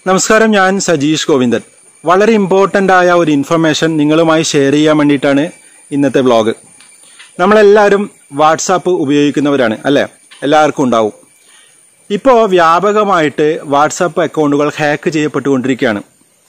നമസ്കാരം ഞാൻ സജീഷ് ഗോവിന്ദൻ വളരെ ഇമ്പോർട്ടൻ്റ് ആയ ഒരു ഇൻഫർമേഷൻ നിങ്ങളുമായി ഷെയർ ചെയ്യാൻ വേണ്ടിയിട്ടാണ് ഇന്നത്തെ വ്ളോഗ് നമ്മളെല്ലാവരും വാട്സാപ്പ് ഉപയോഗിക്കുന്നവരാണ് അല്ലേ എല്ലാവർക്കും ഉണ്ടാവും ഇപ്പോൾ വ്യാപകമായിട്ട് വാട്സാപ്പ് അക്കൗണ്ടുകൾ ഹാക്ക് ചെയ്യപ്പെട്ടുകൊണ്ടിരിക്കുകയാണ്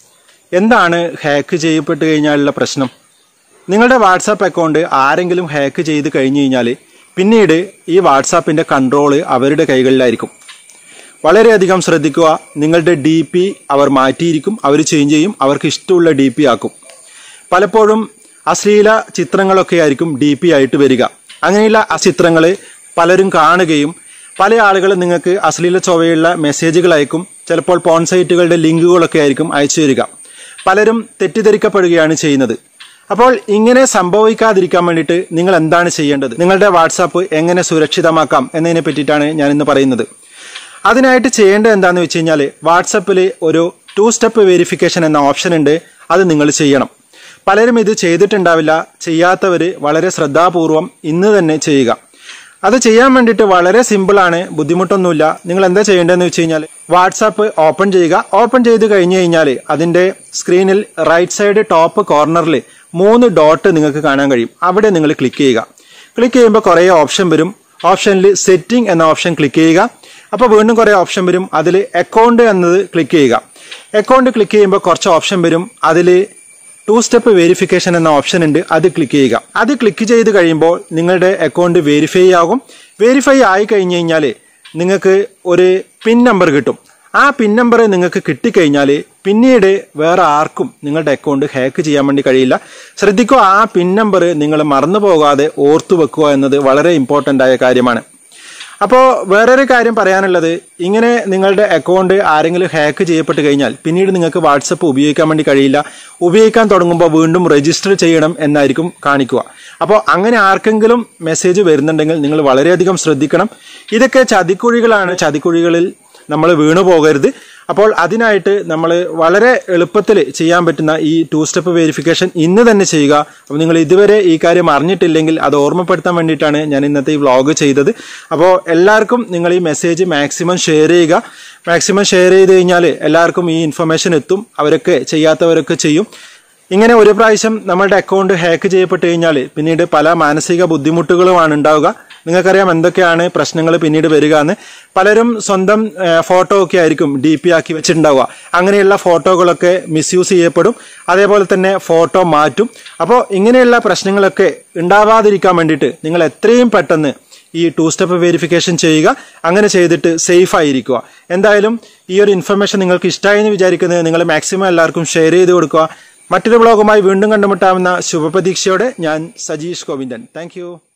എന്താണ് ഹാക്ക് ചെയ്യപ്പെട്ട് കഴിഞ്ഞാലുള്ള പ്രശ്നം നിങ്ങളുടെ വാട്സാപ്പ് അക്കൗണ്ട് ആരെങ്കിലും ഹാക്ക് ചെയ്ത് കഴിഞ്ഞു കഴിഞ്ഞാൽ പിന്നീട് ഈ വാട്സാപ്പിൻ്റെ കൺട്രോള് അവരുടെ കൈകളിലായിരിക്കും വളരെയധികം ശ്രദ്ധിക്കുക നിങ്ങളുടെ ഡി പി അവർ മാറ്റിയിരിക്കും അവർ ചേഞ്ച് ചെയ്യും അവർക്ക് ഇഷ്ടമുള്ള ഡി പി ആക്കും പലപ്പോഴും അശ്ലീല ചിത്രങ്ങളൊക്കെ ആയിരിക്കും ഡി പി ആയിട്ട് വരിക അങ്ങനെയുള്ള ആ ചിത്രങ്ങൾ പലരും കാണുകയും പല ആളുകളും നിങ്ങൾക്ക് അശ്ലീല ചൊവ്വയുള്ള മെസ്സേജുകൾ അയക്കും ചിലപ്പോൾ പോൺ സൈറ്റുകളുടെ ലിങ്കുകളൊക്കെ ആയിരിക്കും അയച്ചു തരിക പലരും തെറ്റിദ്ധരിക്കപ്പെടുകയാണ് ചെയ്യുന്നത് അപ്പോൾ ഇങ്ങനെ സംഭവിക്കാതിരിക്കാൻ വേണ്ടിയിട്ട് നിങ്ങൾ എന്താണ് ചെയ്യേണ്ടത് നിങ്ങളുടെ വാട്സാപ്പ് എങ്ങനെ സുരക്ഷിതമാക്കാം എന്നതിനെ പറ്റിയിട്ടാണ് ഞാൻ ഇന്ന് പറയുന്നത് അതിനായിട്ട് ചെയ്യേണ്ടത് എന്താണെന്ന് വെച്ച് കഴിഞ്ഞാൽ വാട്സപ്പിൽ ഒരു ടു സ്റ്റെപ്പ് വെരിഫിക്കേഷൻ എന്ന ഓപ്ഷൻ ഉണ്ട് അത് നിങ്ങൾ ചെയ്യണം പലരും ഇത് ചെയ്തിട്ടുണ്ടാവില്ല ചെയ്യാത്തവർ വളരെ ശ്രദ്ധാപൂർവം ഇന്ന് തന്നെ ചെയ്യുക അത് ചെയ്യാൻ വേണ്ടിയിട്ട് വളരെ സിമ്പിളാണ് ബുദ്ധിമുട്ടൊന്നുമില്ല നിങ്ങൾ എന്താ ചെയ്യേണ്ടതെന്ന് വെച്ച് കഴിഞ്ഞാൽ വാട്സാപ്പ് ഓപ്പൺ ചെയ്യുക ഓപ്പൺ ചെയ്ത് കഴിഞ്ഞ് കഴിഞ്ഞാൽ അതിന്റെ സ്ക്രീനിൽ റൈറ്റ് സൈഡ് ടോപ്പ് കോർണറിൽ മൂന്ന് ഡോട്ട് നിങ്ങൾക്ക് കാണാൻ കഴിയും അവിടെ നിങ്ങൾ ക്ലിക്ക് ചെയ്യുക ക്ലിക്ക് ചെയ്യുമ്പോൾ കുറേ ഓപ്ഷൻ വരും ഓപ്ഷനിൽ സെറ്റിംഗ് എന്ന ഓപ്ഷൻ ക്ലിക്ക് ചെയ്യുക അപ്പോൾ വീണ്ടും കുറേ ഓപ്ഷൻ വരും അതിൽ അക്കൗണ്ട് എന്നത് ക്ലിക്ക് ചെയ്യുക അക്കൗണ്ട് ക്ലിക്ക് ചെയ്യുമ്പോൾ കുറച്ച് ഓപ്ഷൻ വരും അതിൽ ടു സ്റ്റെപ്പ് വെരിഫിക്കേഷൻ എന്ന ഓപ്ഷൻ ഉണ്ട് അത് ക്ലിക്ക് ചെയ്യുക അത് ക്ലിക്ക് ചെയ്ത് കഴിയുമ്പോൾ നിങ്ങളുടെ അക്കൗണ്ട് വെരിഫൈ ആകും വെരിഫൈ ആയി കഴിഞ്ഞ് കഴിഞ്ഞാൽ നിങ്ങൾക്ക് ഒരു പിൻ നമ്പർ കിട്ടും ആ പിൻ നമ്പർ നിങ്ങൾക്ക് കിട്ടിക്കഴിഞ്ഞാൽ പിന്നീട് വേറെ ആർക്കും നിങ്ങളുടെ അക്കൗണ്ട് ഹാക്ക് ചെയ്യാൻ വേണ്ടി കഴിയില്ല ശ്രദ്ധിക്കുക ആ പിൻ നമ്പർ നിങ്ങൾ മറന്നു പോകാതെ ഓർത്തു വെക്കുക എന്നത് വളരെ ഇമ്പോർട്ടൻ്റ് ആയ കാര്യമാണ് അപ്പോൾ വേറൊരു കാര്യം പറയാനുള്ളത് ഇങ്ങനെ നിങ്ങളുടെ അക്കൗണ്ട് ആരെങ്കിലും ഹാക്ക് ചെയ്യപ്പെട്ട് കഴിഞ്ഞാൽ പിന്നീട് നിങ്ങൾക്ക് വാട്സപ്പ് ഉപയോഗിക്കാൻ വേണ്ടി കഴിയില്ല ഉപയോഗിക്കാൻ തുടങ്ങുമ്പോൾ വീണ്ടും രജിസ്റ്റർ ചെയ്യണം എന്നായിരിക്കും കാണിക്കുക അപ്പോൾ അങ്ങനെ ആർക്കെങ്കിലും മെസ്സേജ് വരുന്നുണ്ടെങ്കിൽ നിങ്ങൾ വളരെയധികം ശ്രദ്ധിക്കണം ഇതൊക്കെ ചതിക്കുഴികളാണ് ചതിക്കുഴികളിൽ നമ്മൾ വീണു പോകരുത് അപ്പോൾ അതിനായിട്ട് നമ്മൾ വളരെ എളുപ്പത്തിൽ ചെയ്യാൻ പറ്റുന്ന ഈ ടു സ്റ്റെപ്പ് വെരിഫിക്കേഷൻ ഇന്ന് തന്നെ ചെയ്യുക അപ്പോൾ നിങ്ങൾ ഇതുവരെ ഈ കാര്യം അറിഞ്ഞിട്ടില്ലെങ്കിൽ അത് ഓർമ്മപ്പെടുത്താൻ വേണ്ടിയിട്ടാണ് ഞാൻ ഇന്നത്തെ ഈ വ്ളോഗ് ചെയ്തത് അപ്പോൾ എല്ലാവർക്കും നിങ്ങൾ ഈ മെസ്സേജ് മാക്സിമം ഷെയർ ചെയ്യുക മാക്സിമം ഷെയർ ചെയ്ത് കഴിഞ്ഞാൽ എല്ലാവർക്കും ഈ ഇൻഫർമേഷൻ എത്തും അവരൊക്കെ ചെയ്യാത്തവരൊക്കെ ചെയ്യും ഇങ്ങനെ ഒരു പ്രാവശ്യം നമ്മളുടെ അക്കൗണ്ട് ഹാക്ക് ചെയ്യപ്പെട്ട് കഴിഞ്ഞാൽ പിന്നീട് പല മാനസിക ബുദ്ധിമുട്ടുകളുമാണ് ഉണ്ടാവുക നിങ്ങൾക്കറിയാം എന്തൊക്കെയാണ് പ്രശ്നങ്ങൾ പിന്നീട് വരിക എന്ന് പലരും സ്വന്തം ഫോട്ടോ ഒക്കെ ആയിരിക്കും ഡി പി ആക്കി വെച്ചിട്ടുണ്ടാവുക അങ്ങനെയുള്ള ഫോട്ടോകളൊക്കെ മിസ്യൂസ് ചെയ്യപ്പെടും അതേപോലെ തന്നെ ഫോട്ടോ മാറ്റും അപ്പോൾ ഇങ്ങനെയുള്ള പ്രശ്നങ്ങളൊക്കെ ഉണ്ടാവാതിരിക്കാൻ വേണ്ടിയിട്ട് നിങ്ങൾ എത്രയും പെട്ടെന്ന് ഈ ടു സ്റ്റെപ്പ് വെരിഫിക്കേഷൻ ചെയ്യുക അങ്ങനെ ചെയ്തിട്ട് സേഫ് ആയിരിക്കുക എന്തായാലും ഈ ഒരു ഇൻഫർമേഷൻ നിങ്ങൾക്ക് ഇഷ്ടമായി എന്ന് വിചാരിക്കുന്നത് നിങ്ങൾ മാക്സിമം എല്ലാവർക്കും ഷെയർ ചെയ്ത് കൊടുക്കുക മറ്റൊരു ബ്ലോഗുമായി വീണ്ടും കണ്ടുമുട്ടാവുന്ന ശുഭപ്രതീക്ഷയോടെ ഞാൻ സജീഷ് ഗോവിന്ദൻ താങ്ക്